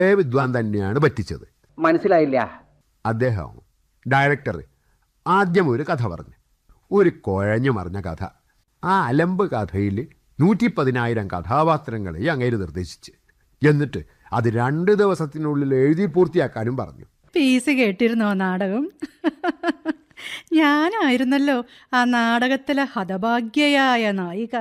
വിദ്വാൻ തന്നെയാണ് പറ്റിച്ചത് മനസ്സിലായില്ല അദ്ദേഹം ഡയറക്ടർ ആദ്യം ഒരു കഥ പറഞ്ഞു ഒരു കുഴഞ്ഞു മറിഞ്ഞ കഥ ആ അലമ്പ് കഥയിൽ നൂറ്റി പതിനായിരം കഥാപാത്രങ്ങളെ അങ്ങേര് നിർദ്ദേശിച്ച് എന്നിട്ട് അത് രണ്ട് ദിവസത്തിനുള്ളിൽ എഴുതി പൂർത്തിയാക്കാനും പറഞ്ഞു പീസ് കേട്ടിരുന്നോ നാടകം ഞാനായിരുന്നല്ലോ ആ നാടകത്തിലെ ഹതഭാഗ്യയായ നായിക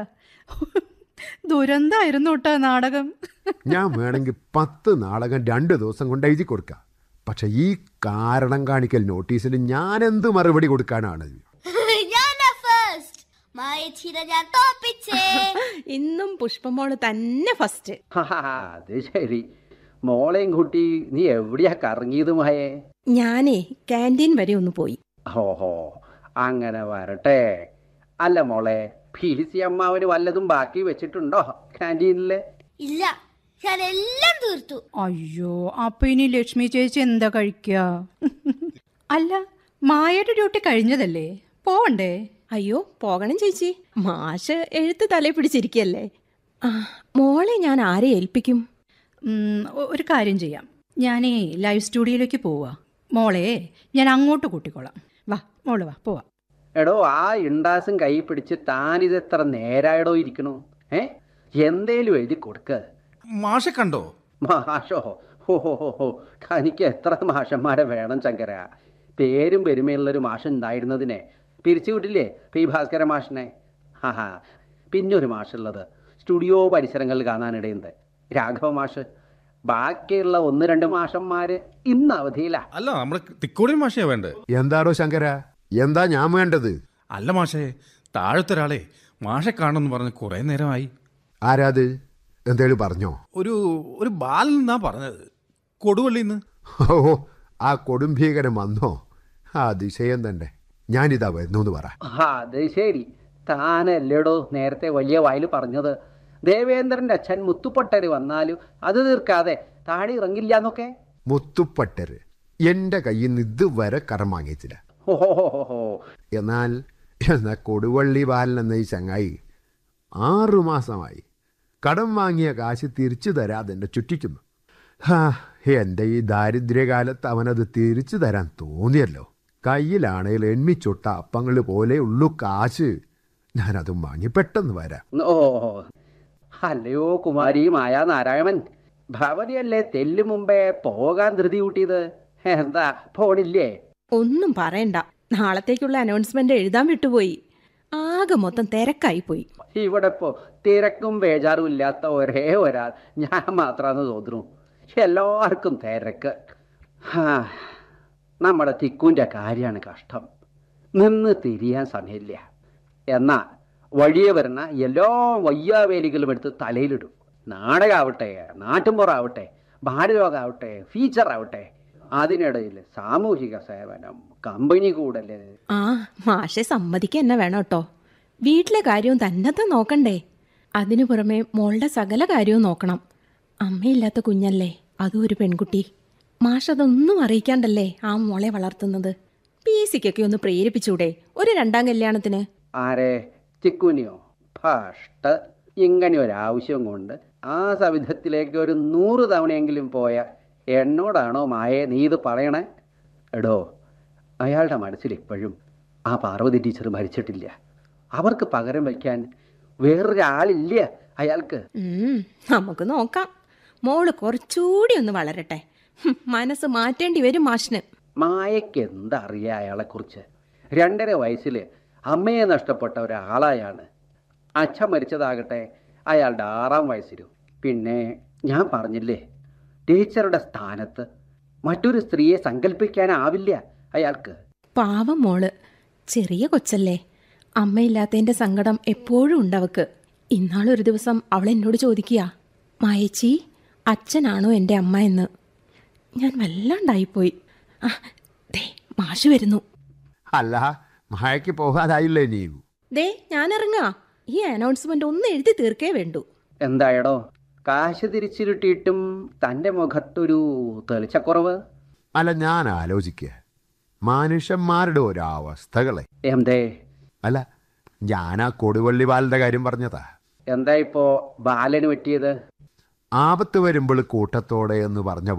ദുരന്തായിരുന്നു കേട്ടോ നാടകം ഞാൻ വേണമെങ്കിൽ പത്ത് നാടകം രണ്ട് ദിവസം കൊണ്ട് എഴുതി കൊടുക്കാം പക്ഷെ ഈ കാരണം കാണിക്കൽ നോട്ടീസിന് ഞാൻ എന്ത് മറുപടി കൊടുക്കാനാണ് ഞാനാ ഫസ്റ്റ് മായച്ചിനെ ഞാൻ തോപ്പിച്ചേ ഇന്നും പുഷ്പമോള് തന്നെ ഫസ്റ്റ് ഹാ, അത് ശരി മോളെയും കുട്ടി നീ എവിടെയാ കറങ്ങിയത് മായേ ഞാനേ ക്യാൻറ്റീൻ വരെ ഒന്ന് പോയി ഓഹോ അങ്ങനെ വരട്ടെ അല്ല മോളെ ഫീസി അമ്മാവന് വല്ലതും ബാക്കി വെച്ചിട്ടുണ്ടോ ക്യാൻറ്റീനില് ഇല്ല ഞാൻ എല്ലാം തീർത്തു അയ്യോ അപ്പൊ ഇനി ലക്ഷ്മി ചേച്ചി എന്താ കഴിക്കുക അല്ല മായയുടെ ഡ്യൂട്ടി കഴിഞ്ഞതല്ലേ പോവണ്ടേ അയ്യോ പോകണം ചേച്ചി മാഷ് എഴുത്ത് തലയിൽ പിടിച്ചിരിക്കല്ലേ ആ മോളെ ഞാൻ ആരെ ഏൽപ്പിക്കും ഉം, ഒ- ഒരു കാര്യം ചെയ്യാം ഞാനേ ലൈവ് സ്റ്റുഡിയോയിലേക്ക് പോവാ മോളെ ഞാൻ അങ്ങോട്ട് കൂട്ടിക്കോളാം വാ മോള് വാ പോവാ എടോ ആ ഇണ്ടാസും കൈ പിടിച്ച് താനിത് എത്ര നേരായടോ ഇരിക്കണു ഏ എന്തേലും എഴുതി കൊടുക്ക മാഷെ കണ്ടോ മാഷോ ഹോ ഹോ ഹോ ഹോ തനിക്ക് എത്ര മാഷന്മാരെ വേണം ശങ്കര പേരും പെരുമയുള്ളൊരു മാഷ് ഉണ്ടായിരുന്നതിനെ പിരിച്ചുവിട്ടില്ലേ പി ഭാസ്കര മാഷിനെ ഹാ പിന്നെ ഒരു മാഷുള്ളത് സ്റ്റുഡിയോ പരിസരങ്ങളിൽ കാണാനിടയുണ്ട് രാഘവ മാഷ് ബാക്കിയുള്ള ഒന്ന് രണ്ട് മാഷന്മാര് ഇന്ന് അവധിയിലാ അല്ല നമ്മുടെ തിക്കോടി മാഷയാ വേണ്ടത് എന്താടോ ശങ്കര എന്താ ഞാൻ വേണ്ടത് അല്ല മാഷേ താഴത്തെ ഒരാളെ മാഷെ കാണണമെന്ന് പറഞ്ഞ് കുറേ നേരമായി ആരാത് എന്തേലും പറഞ്ഞോ ഒരു ഒരു ബാലൻ എന്നാ പറഞ്ഞത് കൊടുവള്ളിന്ന് ഓ ആ കൊടുംഭീകരം വന്നോ ആ അതിശയം തന്നെ ഞാനിതാ വരുന്നു എന്ന് പറ ആ, അത് ശരി താനല്ലേടോ നേരത്തെ വലിയ വായിൽ പറഞ്ഞത് ദേവേന്ദ്രന്റെ അച്ഛൻ മുത്തുപ്പൊട്ടര് വന്നാലും അത് തീർക്കാതെ താടി ഇറങ്ങില്ല എന്നൊക്കെ മുത്തുപ്പട്ടര് എൻ്റെ കയ്യിൽ നിന്ന് ഇതുവരെ കടം വാങ്ങിയിട്ടില്ല ഓഹോ എന്നാൽ എന്നാൽ കൊടുവള്ളി ബാലൻ എന്ന ഈ ചങ്ങായി ആറുമാസമായി കടം വാങ്ങിയ കാശ് തിരിച്ചു തരാതെ എന്നെ ചുറ്റിക്കുന്നു ഹാ എൻ്റെ ഈ ദാരിദ്ര്യകാലത്ത് അവനത് തിരിച്ചു തരാൻ തോന്നിയല്ലോ കയ്യിലാണേൽ എണ്മിച്ചൊട്ട അപ്പങ്ങൾ പോലെ ഉള്ളു കാശ് ഞാനതും വാങ്ങി പെട്ടെന്ന് വരാം ഓ അല്ലയോ കുമാരി മായാ നാരായണൻ ഭവതിയല്ലേ തെല്ലു മുമ്പേ പോകാൻ ധൃതി കൂട്ടിയത് എന്താ പോണില്ലേ ഒന്നും പറയണ്ട നാളത്തേക്കുള്ള അനൗൺസ്മെന്റ് എഴുതാൻ വിട്ടുപോയി ആകെ മൊത്തം തിരക്കായി പോയി ഇവിടെ ഇപ്പോ തിരക്കും ബേജാറും ഇല്ലാത്ത ഒരേ ഒരാൾ ഞാൻ മാത്രാന്ന് തോന്നുന്നു എല്ലാവർക്കും തിരക്ക് ഹാ, നമ്മുടെ തിക്കുൻ്റെ കാര്യമാണ് കഷ്ടം നിന്ന് തിരിയാൻ സമയമില്ല എന്നാ വഴിയെ വരുന്ന എല്ലാ വയ്യാവേലികളും എടുത്ത് തലയിലിടും നാടകമാവട്ടെ നാട്ടുമ്പുറാവട്ടെ ബാലരോഗമാവട്ടെ ഫീച്ചറാവട്ടെ അതിനിടയിൽ സാമൂഹിക സേവനം കമ്പനി കൂടല് ആ മാഷെ സമ്മതിക്കുക എന്നെ വേണം കേട്ടോ വീട്ടിലെ കാര്യവും തന്നത്തെ നോക്കണ്ടേ അതിനു പുറമെ മോളുടെ സകല കാര്യവും നോക്കണം അമ്മയില്ലാത്ത കുഞ്ഞല്ലേ അതും ഒരു പെൺകുട്ടി മാഷ് അതൊന്നും അറിയിക്കാണ്ടല്ലേ ആ മോളെ വളർത്തുന്നത് പി സിക്കൊക്കെ ഒന്ന് പ്രേരിപ്പിച്ചൂടെ ഒരു രണ്ടാം കല്യാണത്തിന് ആരെ ചിക്കുനിയോ ഫസ്റ്റ് ഇങ്ങനെ ഒരു ആവശ്യം കൊണ്ട് ആ സവിധത്തിലേക്ക് ഒരു നൂറ് തവണയെങ്കിലും പോയ എന്നോടാണോ മായേ നീ ഇത് പറയണേ എടോ അയാളുടെ മനസ്സിൽ ഇപ്പോഴും ആ പാർവതി ടീച്ചർ മരിച്ചിട്ടില്ല അവർക്ക് പകരം വയ്ക്കാൻ വേറൊരാളില്ല അയാൾക്ക് ഉം, നമുക്ക് നോക്കാം മോള് കുറച്ചുകൂടി ഒന്ന് വളരട്ടെ ഹും, മനസ്സ് മാറ്റേണ്ടി വരും മാഷിന് മായയ്ക്ക് എന്തറിയാം അയാളെക്കുറിച്ച് രണ്ടര വയസ്സിൽ അമ്മയെ നഷ്ടപ്പെട്ട ഒരാളായാണ് അച്ഛൻ മരിച്ചതാകട്ടെ അയാളുടെ ആറാം വയസ്സിലും പിന്നെ ഞാൻ പറഞ്ഞില്ലേ ടീച്ചറുടെ സ്ഥാനത്ത് മറ്റൊരു സ്ത്രീയെ സങ്കല്പിക്കാനാവില്ല അയാൾക്ക് പാവം മോള് ചെറിയ കൊച്ചല്ലേ അമ്മയില്ലാത്തതിന്റെ സങ്കടം എപ്പോഴും ഉണ്ടവക്ക് ഇന്നാളൊരു ദിവസം അവൾ എന്നോട് ചോദിക്കുക മായച്ചി അച്ഛനാണോ എൻ്റെ അമ്മ എന്ന് ഞാൻ വല്ലാണ്ടായിപ്പോയി ആ ദേ മാഷ് വരുന്നു അല്ല മഴയ്ക്ക് പോകാതായില്ലേ നീയും ദേ ഞാൻ ഇറങ്ങാ ഈ അനൗൺസ്മെന്റ് ഒന്ന് എഴുതി തീർക്കേ വേണ്ടൂ എന്തായടോ കാശ് തിരിച്ചിരുട്ടിയിട്ടും തൻ്റെ മുഖത്തൊരു തെളിച്ചക്കുറവ് അല്ല ഞാൻ ആലോചിക്കുക മനുഷ്യന്മാരുടെ ഓരോ അവസ്ഥകളെ എന്തേ അല്ല ഞാൻ ആ കൊടുവള്ളി ബാലന്റെ കാര്യം പറഞ്ഞതാ എന്താ ഇപ്പോ ബാലന് പറ്റിയത് ആപത്ത് വരുമ്പോൾ കൂട്ടത്തോടെ എന്ന് പറഞ്ഞ